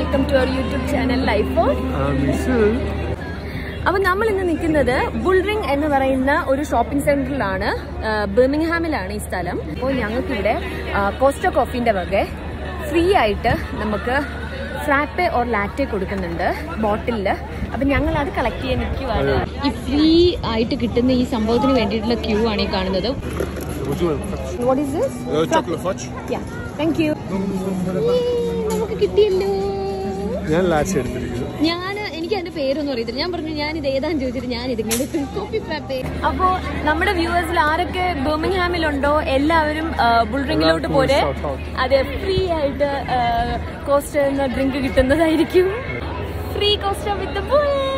Welcome to our YouTube channel life on അപ്പൊ നമ്മൾ ഇന്ന് നിൽക്കുന്നത് ബുൾറിംഗ് എന്ന് പറയുന്ന ഒരു ഷോപ്പിംഗ് സെന്ററിലാണ് ബർമിംഗ്ഹാമിലാണ് ഈ സ്ഥലം അപ്പോൾ ഞങ്ങൾക്ക് ഇവിടെ കോസ്റ്റോ കോഫിന്റെ വക ഫ്രീ ആയിട്ട് നമുക്ക് ഫ്രാപ്പെ ഓർ ലാറ്റെ കൊടുക്കുന്നുണ്ട് ബോട്ടിലില് അപ്പൊ ഞങ്ങൾ അത് കളക്ട് ചെയ്യാൻ നിൽക്കുവാണ് ഈ ഫ്രീ ആയിട്ട് കിട്ടുന്ന ഈ സംഭവത്തിന് വേണ്ടിയിട്ടുള്ള ക്യൂ ആണ് ഈ കാണുന്നത് what is this chocolate fudge. Thank you നമുക്ക് കിട്ടിയല്ലോ ഞാൻ ലാച്ച് എടുത്തിരിക്കുന്നു ഞാൻ എനിക്ക് അതിന്റെ പേരൊന്നും അറിയത്തില്ല ഞാൻ പറഞ്ഞു ഞാൻ ഇത് ഏതാന്ന് ചോദിച്ചിട്ട് ഞാൻ ഇതിങ്ങനെ കോപ്പി ഫ്രാപ്പേ അപ്പോ നമ്മുടെ വ്യൂവേഴ്സിൽ ആരൊക്കെ ബർമിംഗ്ഹാമിലുണ്ടോ എല്ലാവരും ബുൾറിംഗിലോട്ട് പോരെ shout out. അതെ ഫ്രീ ആയിട്ട് കോസ്റ്റ് എന്ന ഡ്രിങ്ക് കിട്ടുന്നതായിരിക്കും ഫ്രീ കോസ്റ്റ് വിത്ത് ബുൾ